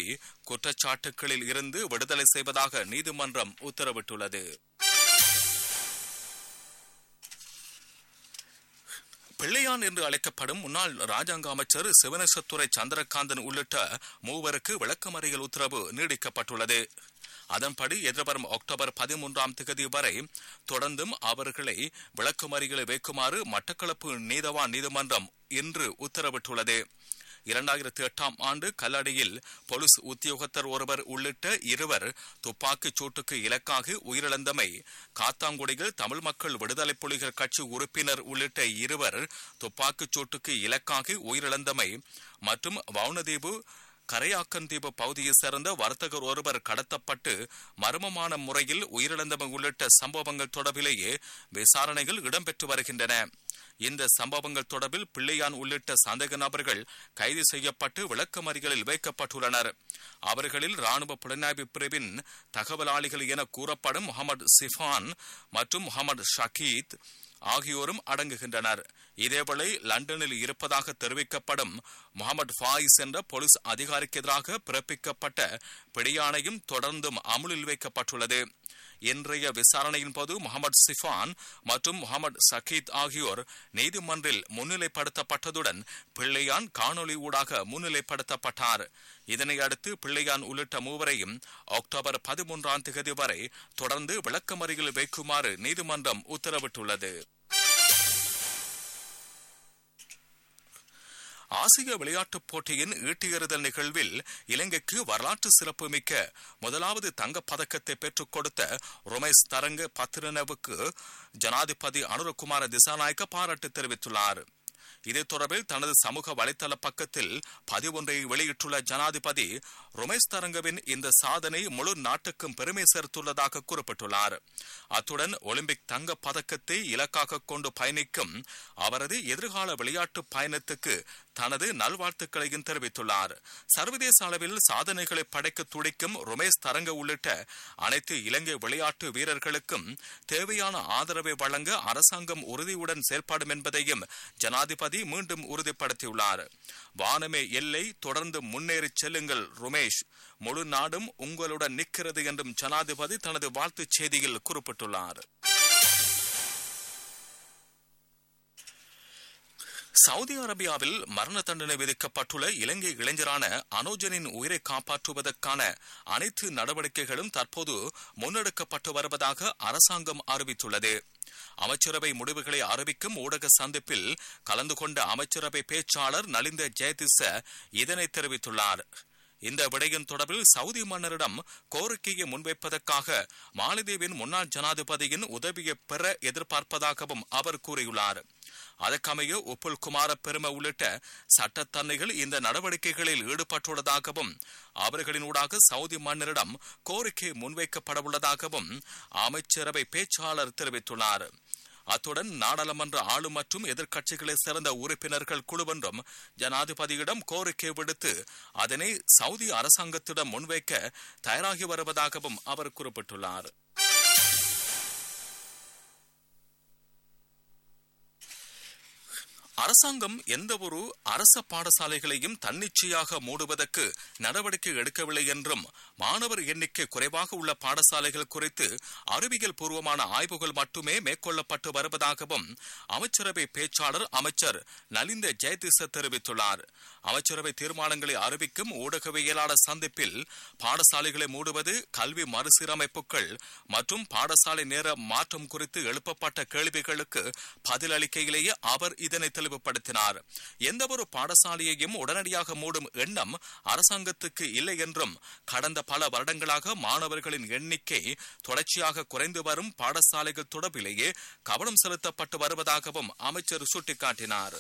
அவர்களை குற்றச்சாட்டுகளில் இருந்து விடுதலை செய்வதாக நீதிமன்றம் உத்தரவிட்டுள்ளது பிள்ளையான் என்று அழைக்கப்படும் முன்னாள் ராஜாங்க அமைச்சர் சிவனேசத்துறை சந்திரகாந்தன் உள்ளிட்ட மூவருக்கு விளக்கமறியல் உத்தரவு நீடிக்கப்பட்டுள்ளது அதன்படி எதிர்வரும் அக்டோபர் பதிமூன்றாம் தேதி வரை தொடர்ந்தும் அவர்களை விளக்குமறிகளை வைக்குமாறு மட்டக்களப்பு நீதவான் நீதிமன்றம் இன்று உத்தரவிட்டுள்ளது இரண்டாயிரத்தி எட்டாம் ஆண்டு கல்லடியில் போலீஸ் உத்தியோகத்தர் ஒருவர் உள்ளிட்ட இருவர் துப்பாக்கிச் சூட்டுக்கு இலக்காக உயிரிழந்தமை காத்தாங்குடியில் தமிழ் மக்கள் விடுதலை புலிகள் கட்சி உறுப்பினர் உள்ளிட்ட இருவர் துப்பாக்கிச் சூட்டுக்கு இலக்காக உயிரிழந்தமை மற்றும் வவுனதீவு கரையாக்கந்தீவு பகுதியைச் சேர்ந்த வர்த்தகர் ஒருவர் கடத்தப்பட்டு மர்மமான முறையில் உயிரிழந்தமை உள்ளிட்ட சம்பவங்கள் தொடர்பிலேயே விசாரணைகள் இடம்பெற்று வருகின்றன இந்த சம்பவங்கள் தொடர்பில் பிள்ளையான் உள்ளிட்ட சந்தேக நபர்கள் கைது செய்யப்பட்டு விளக்கமறிகளில் வைக்கப்பட்டுள்ளனர் அவர்களில் ராணுவ புலனாய்வு பிரிவின் தகவலாளிகள் என கூறப்படும் முகமது சிஃபான் மற்றும் முகமது ஷக்கீத் ஆகியோரும் அடங்குகின்றனர் இதேவேளை லண்டனில் இருப்பதாக தெரிவிக்கப்படும் முகமது ஃபாயிஸ் என்ற போலீஸ் அதிகாரிக்கு எதிராக பிறப்பிக்கப்பட்ட பிடியாணையும் தொடர்ந்தும் அமுலில் வைக்கப்பட்டுள்ளது இன்றைய விசாரணையின் போது முகமது சிஃபான் மற்றும் முகமது சகீத் ஆகியோர் நீதிமன்றில் முன்னிலைப்படுத்தப்பட்டதுடன் பிள்ளையான் காணொலி ஊடாக முன்னிலைப்படுத்தப்பட்டார் இதனை அடுத்து பிள்ளையான் உள்ளிட்ட மூவரையும் அக்டோபர் பதிமூன்றாம் தேதி வரை தொடர்ந்து விளக்கமறியில் வைக்குமாறு நீதிமன்றம் உத்தரவிட்டுள்ளது ஆசிய விளையாட்டுப் போட்டியின் ஈட்டியெறிதல் நிகழ்வில் இலங்கைக்கு வரலாற்று சிறப்புமிக்க முதலாவது தங்கப் பதக்கத்தை பெற்றுக் கொடுத்த ரொமேஷ் தரங்க பத்திரனவுக்கு ஜனாதிபதி அனுரகுமார திசாநாயக்க பாராட்டு தெரிவித்துள்ளார் இது தொடர்பில் தனது சமூக வலைதள பக்கத்தில் பதிவொன்றை வெளியிட்டுள்ள ஜனாதிபதி ரொமேஷ் தரங்கவின் இந்த சாதனை முழு நாட்டுக்கும் பெருமை சேர்த்துள்ளதாக குறிப்பிட்டுள்ளார் அத்துடன் ஒலிம்பிக் தங்க பதக்கத்தை இலக்காக கொண்டு பயணிக்கும் அவரது எதிர்கால விளையாட்டு பயணத்துக்கு தனது நல்வாழ்த்துக்களையும் தெரிவித்துள்ளார் சர்வதேச அளவில் சாதனைகளை படைக்க துடிக்கும் ரொமேஷ் தரங்க உள்ளிட்ட அனைத்து இலங்கை விளையாட்டு வீரர்களுக்கும் தேவையான ஆதரவை வழங்க அரசாங்கம் உறுதியுடன் செயல்படும் என்பதையும் ஜனாதிபதி மீண்டும் உறுதிப்படுத்தியுள்ளார் வானமே எல்லை தொடர்ந்து முன்னேறி செல்லுங்கள் ருமேஷ் முழு நாடும் உங்களுடன் நிற்கிறது என்றும் ஜனாதிபதி தனது வாழ்த்துச் செய்தியில் குறிப்பிட்டுள்ளார் சவுதி அரேபியாவில் மரண தண்டனை விதிக்கப்பட்டுள்ள இலங்கை இளைஞரான அனோஜனின் உயிரை காப்பாற்றுவதற்கான அனைத்து நடவடிக்கைகளும் தற்போது முன்னெடுக்கப்பட்டு வருவதாக அரசாங்கம் அறிவித்துள்ளது அமைச்சரவை முடிவுகளை அறிவிக்கும் ஊடக சந்திப்பில் கலந்து கொண்ட அமைச்சரவை பேச்சாளர் நலிந்த ஜெயதிச இதனை தெரிவித்துள்ளார் இந்த விடயம் தொடர்பில் சவுதி மன்னரிடம் கோரிக்கையை முன்வைப்பதற்காக மாலத்தீவின் முன்னாள் ஜனாதிபதியின் உதவியை பெற எதிர்பார்ப்பதாகவும் அவர் கூறியுள்ளார் அதற்கமைய உப்புல் குமார பெரும உள்ளிட்ட சட்டத்தன்னைகள் இந்த நடவடிக்கைகளில் ஈடுபட்டுள்ளதாகவும் அவர்களின் ஊடாக சவுதி மன்னரிடம் கோரிக்கை முன்வைக்கப்படவுள்ளதாகவும் அமைச்சரவை பேச்சாளர் தெரிவித்துள்ளார் அத்துடன் நாடாளுமன்ற ஆளும் மற்றும் எதிர்க்கட்சிகளைச் சேர்ந்த உறுப்பினர்கள் குழுவொன்றும் ஜனாதிபதியிடம் கோரிக்கை விடுத்து அதனை சவுதி அரசாங்கத்திடம் முன்வைக்க தயாராகி வருவதாகவும் அவர் குறிப்பிட்டுள்ளார் அரசாங்கம் எந்த ஒரு அரச பாடசாலைகளையும் தன்னிச்சையாக மூடுவதற்கு நடவடிக்கை எடுக்கவில்லை என்றும் மாணவர் எண்ணிக்கை குறைவாக உள்ள பாடசாலைகள் குறித்து அறிவியல் பூர்வமான ஆய்வுகள் மட்டுமே மேற்கொள்ளப்பட்டு வருவதாகவும் அமைச்சரவை பேச்சாளர் அமைச்சர் நலிந்த ஜெயதிச தெரிவித்துள்ளார் அமைச்சரவை தீர்மானங்களை அறிவிக்கும் ஊடகவியலாளர் சந்திப்பில் பாடசாலைகளை மூடுவது கல்வி மறுசீரமைப்புகள் மற்றும் பாடசாலை நேர மாற்றம் குறித்து எழுப்பப்பட்ட கேள்விகளுக்கு பதிலளிக்கையிலேயே அவர் இதனை தெளிவுபடுத்தினார் எந்தவொரு பாடசாலையையும் உடனடியாக மூடும் எண்ணம் அரசாங்கத்துக்கு இல்லை என்றும் கடந்த பல வருடங்களாக மாணவர்களின் எண்ணிக்கை தொடர்ச்சியாக குறைந்து வரும் பாடசாலைகள் தொடர்பிலேயே கவனம் செலுத்தப்பட்டு வருவதாகவும் அமைச்சர் சுட்டிக்காட்டினார்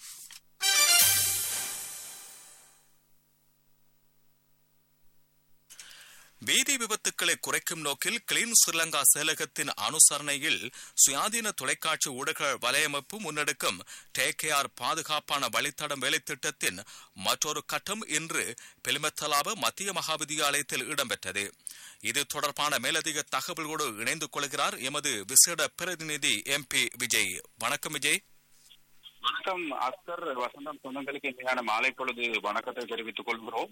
வீதி விபத்துக்களை குறைக்கும் நோக்கில் கிளீன் ஸ்ரீலங்கா செயலகத்தின் அனுசரணையில் சுயாதீன தொலைக்காட்சி ஊடக வலையமைப்பு முன்னெடுக்கும் டேகேஆர் பாதுகாப்பான வழித்தடம் வேலைத்திட்டத்தின் மற்றொரு கட்டம் இன்று பெலிமத்தலாப மத்திய மகாவித்தியாலயத்தில் இடம்பெற்றது இது தொடர்பான மேலதிக தகவல்களோடு இணைந்து கொள்கிறார் எமது விசேட பிரதிநிதி எம்பி விஜய் வணக்கம் விஜய் வணக்கம் அஸ்கர் வசந்தம் சொந்தங்களுக்கு இன்றையான மாலை பொழுது வணக்கத்தை தெரிவித்துக் கொள்கிறோம்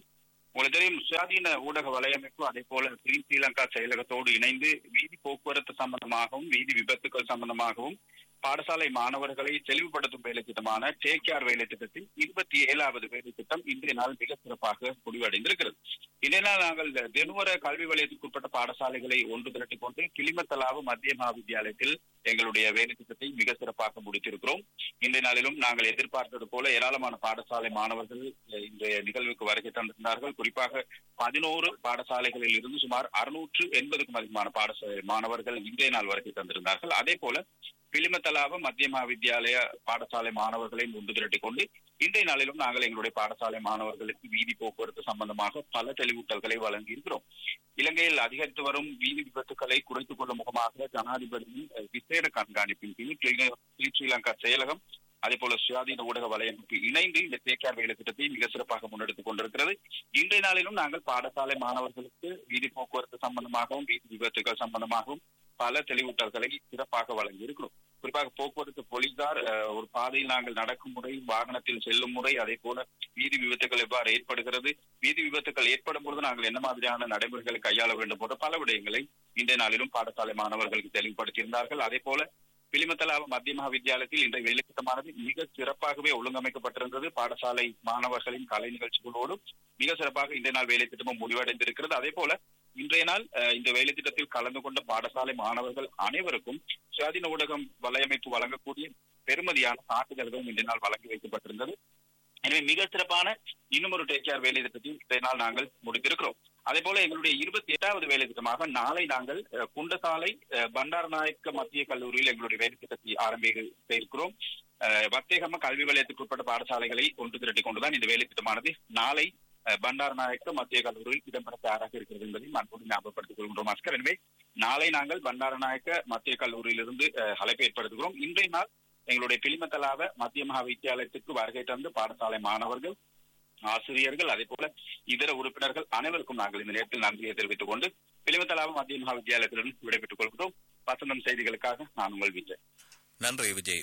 உங்களுக்கு தெரியும் சுயாதீன ஊடக வலையமைப்பு அதே போல கிரீன் ஸ்ரீலங்கா செயலகத்தோடு இணைந்து வீதி போக்குவரத்து சம்பந்தமாகவும் வீதி விபத்துக்கள் சம்பந்தமாகவும் பாடசாலை மாணவர்களை தெளிவுபடுத்தும் வேலை திட்டமான டேக் கேர் வேலை திட்டத்தில் இருபத்தி ஏழாவது வேலை திட்டம் இன்றைய நாள் மிக சிறப்பாக முடிவடைந்திருக்கிறது இன்றைய நாள் நாங்கள் தெனுவர கல்வி வலயத்திற்குட்பட்ட பாடசாலைகளை ஒன்று திரட்டிக் கொண்டு கிளிமத்தலாவு மத்திய மகாவித்தியாலயத்தில் எங்களுடைய வேலை திட்டத்தை மிக சிறப்பாக முடித்திருக்கிறோம் இன்றைய நாளிலும் நாங்கள் எதிர்பார்த்தது போல ஏராளமான பாடசாலை மாணவர்கள் இன்றைய நிகழ்வுக்கு வருகை தந்திருந்தார்கள் குறிப்பாக பதினோரு பாடசாலைகளில் இருந்து சுமார் அறுநூற்று எண்பதுக்கும் அதிகமான பாடசாலை மாணவர்கள் இன்றைய நாள் வருகை தந்திருந்தார்கள் அதே போல பிலிமத்தலாவ மத்திய மகாவித்தியாலய பாடசாலை மாணவர்களை ஒன்று திரட்டிக் கொண்டு இன்றைய நாளிலும் நாங்கள் எங்களுடைய பாடசாலை மாணவர்களுக்கு வீதி போக்குவரத்து சம்பந்தமாக பல தெளிவூட்டல்களை வழங்கி இருக்கிறோம் இலங்கையில் அதிகரித்து வரும் வீதி விபத்துக்களை குறைத்துக் கொள்ளும் முகமாக ஜனாதிபதியின் விசேட கண்காணிப்பின் கீழ் ஸ்ரீலங்கா செயலகம் அதே போல சுயாதீன ஊடக வலையமைப்பு இணைந்து இந்த தேக்கார் வேலை திட்டத்தை மிக சிறப்பாக முன்னெடுத்துக் கொண்டிருக்கிறது இன்றைய நாளிலும் நாங்கள் பாடசாலை மாணவர்களுக்கு வீதி போக்குவரத்து சம்பந்தமாகவும் வீதி விபத்துகள் சம்பந்தமாகவும் பல தெளிவூட்டல்களை சிறப்பாக வழங்கி இருக்கிறோம் குறிப்பாக போக்குவரத்து போலீசார் ஒரு பாதையில் நாங்கள் நடக்கும் முறை வாகனத்தில் செல்லும் முறை அதே போல வீதி விபத்துகள் எவ்வாறு ஏற்படுகிறது வீதி விபத்துகள் ஏற்படும் பொழுது நாங்கள் என்ன மாதிரியான நடைமுறைகளை கையாள வேண்டும் போன்ற பல விடயங்களை இன்றைய நாளிலும் பாடசாலை மாணவர்களுக்கு தெளிவுபடுத்தியிருந்தார்கள் அதே போல பிலிமத்தலாவ மத்திய மகாவித்தியாலயத்தில் இன்றைய வேலை திட்டமானது மிக சிறப்பாகவே ஒழுங்கமைக்கப்பட்டிருந்தது பாடசாலை மாணவர்களின் கலை நிகழ்ச்சிகளோடும் மிக சிறப்பாக இன்றைய நாள் வேலை திட்டமும் முடிவடைந்திருக்கிறது அதே போல இன்றைய நாள் இந்த வேலை திட்டத்தில் கலந்து கொண்ட பாடசாலை மாணவர்கள் அனைவருக்கும் சுயாதீன ஊடகம் வலையமைப்பு வழங்கக்கூடிய பெருமதியான சான்றிதழ்களும் இன்றைய நாள் வழங்கி வைக்கப்பட்டிருந்தது எனவே மிக சிறப்பான இன்னும் ஒரு டேக் வேலை திட்டத்தையும் இன்றைய நாள் நாங்கள் முடித்திருக்கிறோம் அதே போல எங்களுடைய இருபத்தி எட்டாவது வேலை திட்டமாக நாளை நாங்கள் குண்டசாலை பண்டாரநாயக்க மத்திய கல்லூரியில் எங்களுடைய வேலை திட்டத்தை ஆரம்பிக்க இருக்கிறோம் வர்த்தகம கல்வி வலயத்துக்கு உட்பட்ட பாடசாலைகளை ஒன்று திரட்டி கொண்டுதான் இந்த வேலை திட்டமானது நாளை பண்டாரநாயக்க மத்திய கல்லூரியில் இடம்பெற தயாராக இருக்கிறது என்பதை அன்போடு ஞாபகப்படுத்திக் கொள்கின்றோம் அஸ்கர் எனவே நாளை நாங்கள் பண்டாரநாயக்க மத்திய கல்லூரியிலிருந்து அழைப்பு ஏற்படுத்துகிறோம் இன்றைய நாள் எங்களுடைய பிலிமத்தலாவ மத்திய மகா வித்தியாலயத்துக்கு வருகை தந்து பாடசாலை மாணவர்கள் ஆசிரியர்கள் அதே போல இதர உறுப்பினர்கள் அனைவருக்கும் நாங்கள் இந்த நேரத்தில் நன்றியை தெரிவித்துக் கொண்டு பிலிமத்தலாவ மத்திய மகா வித்தியாலயத்திலிருந்து விடைபெற்றுக் கொள்கிறோம் வசந்தம் செய்திகளுக்காக நான் உங்கள் விஜய் நன்றி விஜய்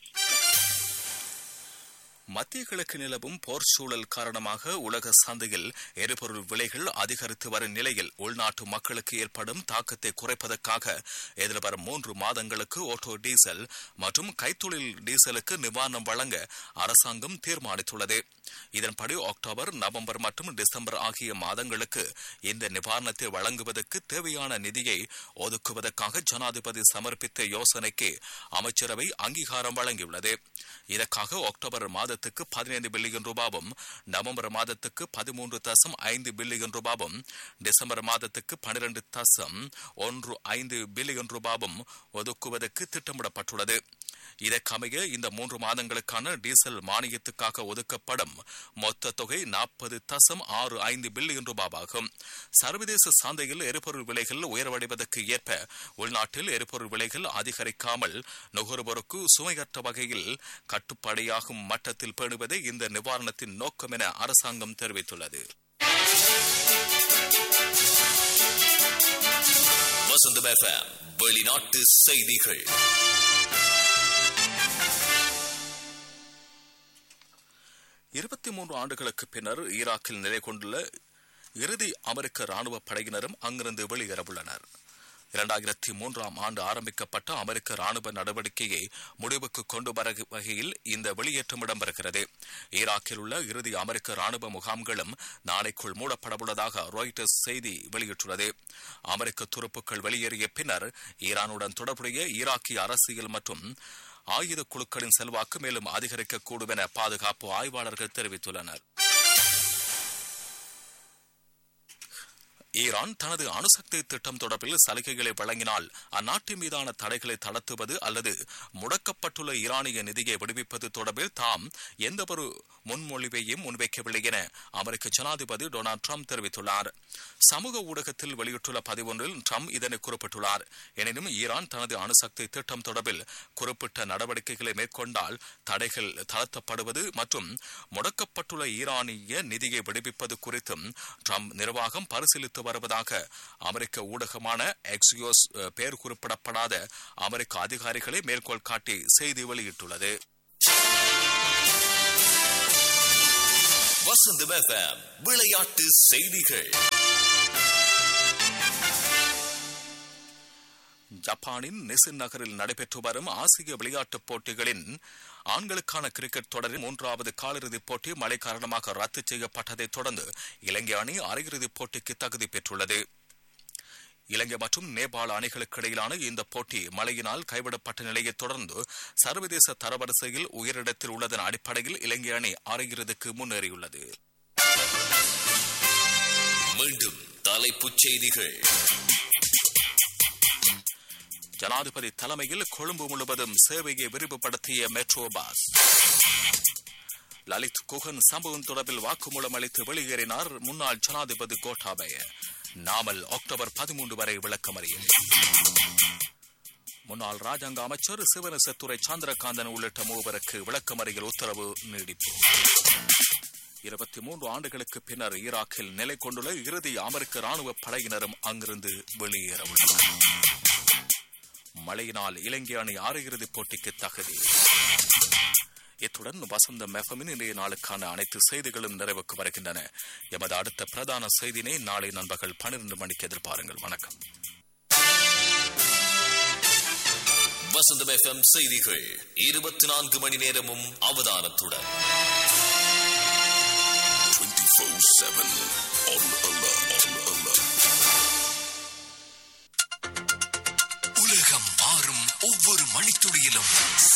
மத்திய கிழக்கு நிலவும் போர் சூழல் காரணமாக உலக சந்தையில் எரிபொருள் விலைகள் அதிகரித்து வரும் நிலையில் உள்நாட்டு மக்களுக்கு ஏற்படும் தாக்கத்தை குறைப்பதற்காக எதிர்வரும் மூன்று மாதங்களுக்கு ஓட்டோ டீசல் மற்றும் கைத்தொழில் டீசலுக்கு நிவாரணம் வழங்க அரசாங்கம் தீர்மானித்துள்ளது இதன்படி அக்டோபர் நவம்பர் மற்றும் டிசம்பர் ஆகிய மாதங்களுக்கு இந்த நிவாரணத்தை வழங்குவதற்கு தேவையான நிதியை ஒதுக்குவதற்காக ஜனாதிபதி சமர்ப்பித்த யோசனைக்கு அமைச்சரவை அங்கீகாரம் வழங்கியுள்ளது இதற்காக அக்டோபர் மாதத்துக்கு பதினைந்து பில்லியன் ரூபாவும் நவம்பர் மாதத்துக்கு பதிமூன்று தசம் ஐந்து பில்லியன் ரூபாவும் டிசம்பர் மாதத்துக்கு பனிரெண்டு தசம் ஒன்று ஐந்து பில்லியன் ரூபாவும் ஒதுக்குவதற்கு திட்டமிடப்பட்டுள்ளது இதற்கமைய இந்த மூன்று மாதங்களுக்கான டீசல் மானியத்துக்காக ஒதுக்கப்படும் மொத்த தொகை நாற்பது தசம் ஆறு ஐந்து பில்லியன் ரூபாவாகும் சர்வதேச சந்தையில் எரிபொருள் விலைகள் உயர்வடைவதற்கு ஏற்ப உள்நாட்டில் எரிபொருள் விலைகள் அதிகரிக்காமல் நுகர்வோருக்கு சுமையற்ற வகையில் கட்டுப்பாடையாகும் மட்டத்தில் பேணுவதே இந்த நிவாரணத்தின் நோக்கம் என அரசாங்கம் தெரிவித்துள்ளது வசந்தம் எஃப்எம் வெளிநாட்டு செய்திகள் இருபத்தி மூன்று ஆண்டுகளுக்கு பின்னர் ஈராக்கில் நிலை கொண்டுள்ள இறுதி அமெரிக்க ராணுவ படையினரும் அங்கிருந்து வெளியேறவுள்ளனர் இரண்டாயிரத்தி மூன்றாம் ஆண்டு ஆரம்பிக்கப்பட்ட அமெரிக்க ராணுவ நடவடிக்கையை முடிவுக்கு கொண்டு வர வகையில் இந்த வெளியேற்றம் இடம்பெறுகிறது ஈராக்கில் உள்ள இறுதி அமெரிக்க ராணுவ முகாம்களும் நாளைக்குள் மூடப்படவுள்ளதாக ராய்டர்ஸ் செய்தி வெளியிட்டுள்ளது அமெரிக்க துருப்புக்கள் வெளியேறிய பின்னர் ஈரானுடன் தொடர்புடைய ஈராக்கிய அரசியல் மற்றும் ஆயுத குழுக்களின் செல்வாக்கு மேலும் அதிகரிக்கக்கூடும் என பாதுகாப்பு ஆய்வாளர்கள் தெரிவித்துள்ளனர் ஈரான் தனது அணுசக்தி திட்டம் தொடர்பில் சலுகைகளை வழங்கினால் அந்நாட்டின் மீதான தடைகளை தளர்த்துவது அல்லது முடக்கப்பட்டுள்ள ஈரானிய நிதியை விடுவிப்பது தொடர்பில் தாம் எந்தவொரு முன்மொழிவையும் முன்வைக்கவில்லை என அமெரிக்க ஜனாதிபதி டொனால்டு ட்ரம்ப் தெரிவித்துள்ளார் சமூக ஊடகத்தில் வெளியிட்டுள்ள பதிவொன்றில் ட்ரம்ப் இதனை குறிப்பிட்டுள்ளார் எனினும் ஈரான் தனது அணுசக்தி திட்டம் தொடர்பில் குறிப்பிட்ட நடவடிக்கைகளை மேற்கொண்டால் தடைகள் தளர்த்தப்படுவது மற்றும் முடக்கப்பட்டுள்ள ஈரானிய நிதியை விடுவிப்பது குறித்தும் ட்ரம்ப் நிர்வாகம் பரிசீலித்து வருவதாக அமெரிக்க ஊடகமான எக்ஸியோஸ் பெயர் குறிப்பிடப்படாத அமெரிக்க அதிகாரிகளை மேற்கோள் காட்டி செய்தி வெளியிட்டுள்ளது வசந்தம் எஃப்எம் விளையாட்டு செய்திகள் ஜப்பானின் நிசின் நகரில் நடைபெற்று வரும் ஆசிய விளையாட்டுப் போட்டிகளின் ஆண்களுக்கான கிரிக்கெட் தொடரின் மூன்றாவது காலிறுதிப் போட்டி மழை காரணமாக ரத்து செய்யப்பட்டதைத் தொடர்ந்து இலங்கை அணி அரையிறுதிப் போட்டிக்கு தகுதி பெற்றுள்ளது இலங்கை மற்றும் நேபாள அணிகளுக்கு இடையிலான இந்த போட்டி மழையினால் கைவிடப்பட்ட நிலையைத் தொடர்ந்து சர்வதேச தரவரிசையில் உயரிடத்தில் உள்ளதன் அடிப்படையில் இலங்கை அணி அரையிறுதிக்கு முன்னேறியுள்ளது மீண்டும் தலைப்புச் செய்திகள் ஜனாதிபதி தலைமையில் கொழும்பு முழுவதும் சேவையை விரிவுபடுத்திய மெட்ரோ பாஸ் லலித் குகன் சம்பவம் தொடர்பில் வாக்குமூலம் அளித்து வெளியேறினார் முன்னாள் ஜனாதிபதி கோட்டாபய நாமல் அக்டோபர் பதிமூன்று வரை விளக்கமறியல் முன்னாள் ராஜாங்க அமைச்சர் சிவனசத்துறை சந்திரகாந்தன் உள்ளிட்ட மூவருக்கு விளக்கமறியல் உத்தரவு நீடிப்பு இருபத்தி மூன்று ஆண்டுகளுக்கு பின்னர் ஈராக்கில் நிலை கொண்டுள்ள இறுதி அமெரிக்க ராணுவ படையினரும் அங்கிருந்து வெளியேற உள்ளனர் மழையினால் இலங்கை அணி அரையிறுதிப் போட்டிக்கு தகுதி இத்துடன் வசந்த மெஃபமின் இன்றைய நாளுக்கான அனைத்து செய்திகளும் நிறைவுக்கு வருகின்றன எமது அடுத்த பிரதான செய்தினை நாளை நண்பர்கள் பன்னிரண்டு மணிக்கு எதிர்பாருங்கள் வணக்கம் வசந்தம் எஃப்எம் செய்திகள் இருபத்தி நான்கு மணி நேரமும் அவதானத்துடன் உலகம் மாறும் ஒவ்வொரு மணித்துளியிலும்